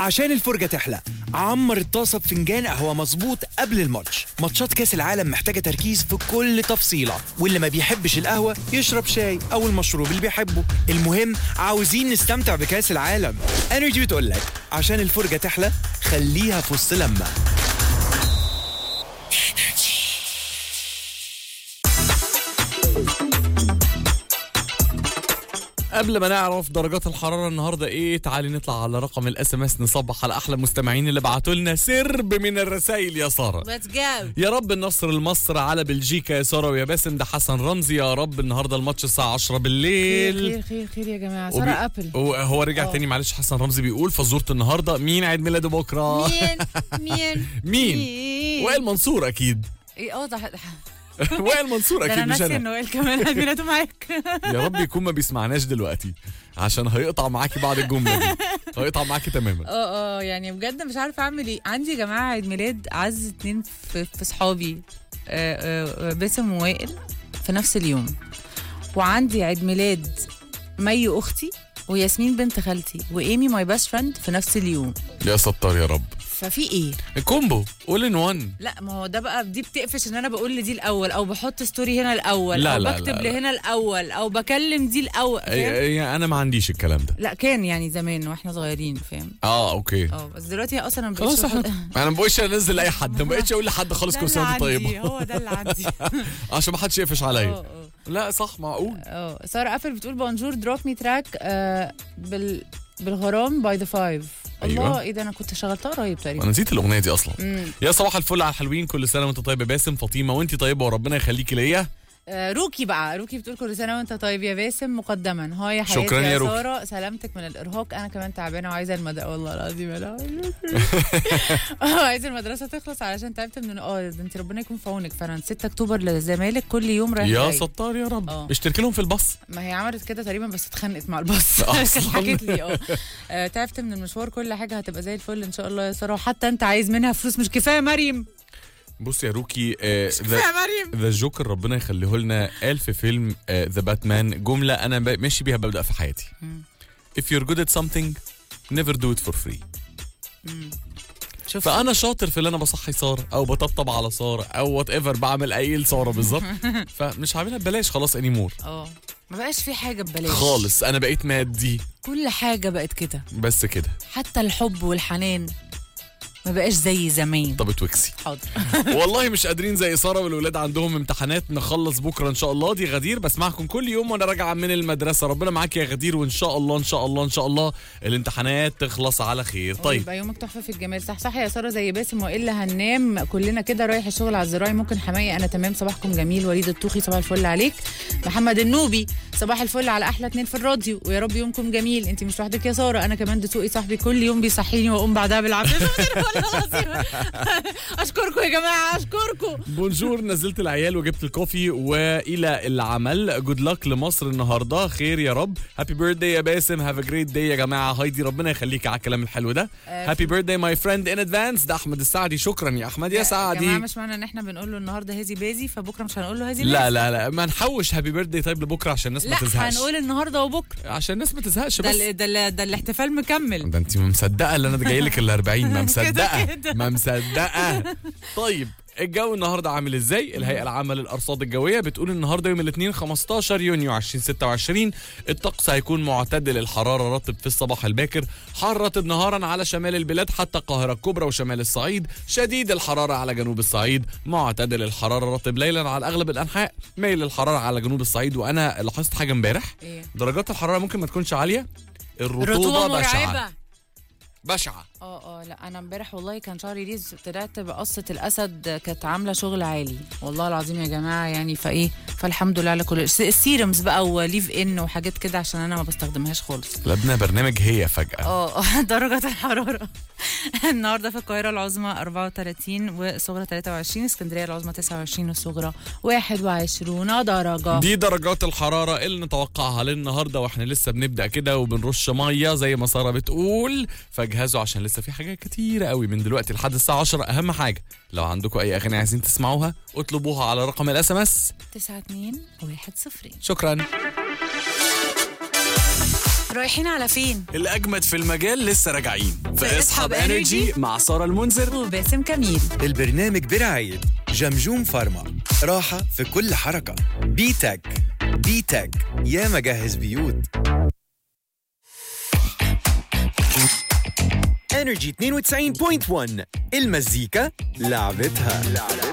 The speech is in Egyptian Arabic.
عشان الفرجة تحلى عمر الطاسة بفنجان قهوة مظبوط قبل الماتش ماتشات كاس العالم محتاجة تركيز في كل تفصيلة واللي ما بيحبش القهوة يشرب شاي أو المشروب اللي بيحبه المهم عاوزين نستمتع بكاس العالم انرجي بتقول لك عشان الفرجة تحلى خليها في وسط لما قبل ما نعرف درجات الحراره النهارده ايه تعالي نطلع على رقم الاس ام اس نصبح على احلى مستمعين اللي بعتوا لنا سرب من الرسائل يا ساره ليتس جو يا رب النصر لمصر على بلجيكا يا ساره ويا باسم ده حسن رمزي يا رب النهارده الماتش الساعه 10 خير بالليل خير خير خير يا جماعه وبي- ساره ابل هو هو رجع آه. تاني معلش حسن رمزي بيقول فزوره النهارده مين عيد ميلاده بكره مين مين مين وائل منصور اكيد ايه اه ده ده- وائل منصور ده انا اكيد مش ناسي انا ان وائل كمان عيد ميلاده معاك يا رب يكون ما بيسمعناش دلوقتي عشان هيقطع معاكي بعد الجمله دي هيقطع معاكي تماما اه اه يعني بجد مش عارفه اعمل ايه عندي يا جماعه عيد ميلاد اعز اتنين في, في صحابي آه، آه، آه، باسم ووائل في نفس اليوم وعندي عيد ميلاد مي اختي وياسمين بنت خالتي وايمي ماي باست فريند في نفس اليوم يا ستار يا رب ففي ايه الكومبو اول ان وان لا ما هو ده بقى دي بتقفش ان انا بقول لدي الاول او بحط ستوري هنا الاول لا، او لا، بكتب لا، لا. لهنا الاول او بكلم دي الاول فاهم؟ انا ما عنديش الكلام ده لا كان يعني زمان واحنا صغيرين فاهم اه اوكي اه بس دلوقتي اصلا ما خلاص بقتش احنا باخد- انا ما بقولش انزل اي حد ما بقتش اقول لحد خالص ده كل اللي سنه وانت عندي، طيبه هو ده اللي عندي عشان ما حدش يقفش اه عليا اه لا صح معقول اه ساره ابل بتقول بونجور دروب مي تراك بال بالغرام باي ذا فايف أيوة. الله ايه ده انا كنت شغلتها قريب تقريبا انا نسيت الاغنيه دي اصلا مم. يا صباح الفل على الحلوين كل سنه وانت طيب يا باسم فاطمه وانت طيبه وربنا يخليكي ليا آه، روكي بقى روكي بتقول كل سنه وانت طيب يا باسم مقدما هاي يا حياتي شكراً يا يا روكي. ساره سلامتك من الارهاق انا كمان تعبانه وعايزه المدرسه والله العظيم انا اه عايزه المدرسه تخلص علشان تعبت من اه ده انت ربنا يكون في عونك فعلا 6 اكتوبر للزمالك كل يوم رايح يا جاي. ستار يا رب اه. اشترك لهم في الباص ما هي عملت كده تقريبا بس اتخانقت مع الباص أصلاً. كانت حكت لي اه آه، تعبت من المشوار كل حاجه هتبقى زي الفل ان شاء الله يا ساره وحتى انت عايز منها فلوس مش كفايه مريم بص يا روكي آه، كفايه ذا مريم ذا جوكر ربنا يخليه لنا قال في فيلم ذا باتمان جمله انا ب- ماشي بيها ببدا في حياتي if you're good at something never do it for free شوف فانا شاطر في اللي انا بصحي ساره او بطبطب على ساره او وات ايفر بعمل اي لساره بالظبط فمش هعملها ببلاش خلاص اني مور اه ما بقاش في حاجه ببلاش خالص انا بقيت مادي كل حاجه بقت كده بس كده حتى الحب والحنان ما بقاش زي زمان طب توكسي حاضر والله مش قادرين زي ساره والولاد عندهم امتحانات نخلص بكره ان شاء الله دي غدير بسمعكم كل يوم وانا راجعه من المدرسه ربنا معاك يا غدير وان شاء الله ان شاء الله ان شاء الله الامتحانات تخلص على خير طيب طيب يبقى يومك تحفه في الجمال صح صح يا ساره زي باسم والا هننام كلنا كده رايح الشغل على الزراعي ممكن حماية انا تمام صباحكم جميل وليد الطوخي صباح الفل عليك محمد النوبي صباح الفل على احلى اتنين في الراديو ويا رب يومكم جميل انت مش لوحدك يا ساره انا كمان دسوقي صاحبي كل يوم بيصحيني واقوم بعدها بالعافيه شفتني والله العظيم اشكركم يا جماعه اشكركم بونجور نزلت العيال وجبت الكوفي والى العمل جود لك لمصر النهارده خير يا رب هابي بيرثداي يا باسم هاف ا جريت داي يا جماعه هايدي ربنا يخليك على الكلام الحلو ده هابي بيرثداي ماي فريند ان ادفانس ده احمد السعدي شكرا يا احمد يا يا سعدي جماعه مش معنى ان احنا بنقول له النهارده هذي بازي فبكره مش هنقول له هذي لا لا لا ما نحوش هابي بيرثداي طيب لبكره عشان الناس ما لا تزهقش هنقول النهارده وبكره عشان الناس ما تزهقش ده بس ال- ده ال- ده الاحتفال مكمل ده انت ما مصدقه اللي انا جاي لك ال 40 ما كده مصدقه كده. ما مصدقه طيب الجو النهارده عامل ازاي؟ الهيئه العامه للارصاد الجويه بتقول النهارده يوم الاثنين 15 يونيو 2026 الطقس هيكون معتدل الحراره رطب في الصباح الباكر حار رطب نهارا على شمال البلاد حتى القاهره الكبرى وشمال الصعيد شديد الحراره على جنوب الصعيد معتدل الحراره رطب ليلا على اغلب الانحاء ميل الحراره على جنوب الصعيد وانا لاحظت حاجه امبارح ايه درجات الحراره ممكن ما تكونش عاليه الرطوبه رطوبه بشعه مرعبه بشعه اه اه لا انا امبارح والله كان شعري ريز طلعت بقصه الاسد كانت عامله شغل عالي والله العظيم يا جماعه يعني فايه فالحمد لله على كل الس- السيرمز بقى وليف ان وحاجات كده عشان انا ما بستخدمهاش خالص لبنا برنامج هي فجأة اه آه، درجة الحرارة النهارده في القاهرة العظمى 34 والصغرى 23 اسكندرية العظمى 29 والصغرى 21 درجة دي درجات الحرارة اللي نتوقعها للنهاردة واحنا لسه بنبدأ كده وبنرش مية زي ما سارة بتقول فاجهزوا عشان لسه في حاجات كتيرة قوي من دلوقتي لحد الساعة 10 أهم حاجة لو عندكم أي أغاني عايزين تسمعوها اطلبوها على رقم الاس ام اس 9 2 1 0 شكرا رايحين على فين؟ الأجمد في المجال لسه راجعين في اسحب Energy مع سارة المنذر وباسم كميل البرنامج برعاية جمجوم فارما راحة في كل حركة بيتك بيتك يا مجهز بيوت انرجي 92.1 المزيكا لعبتها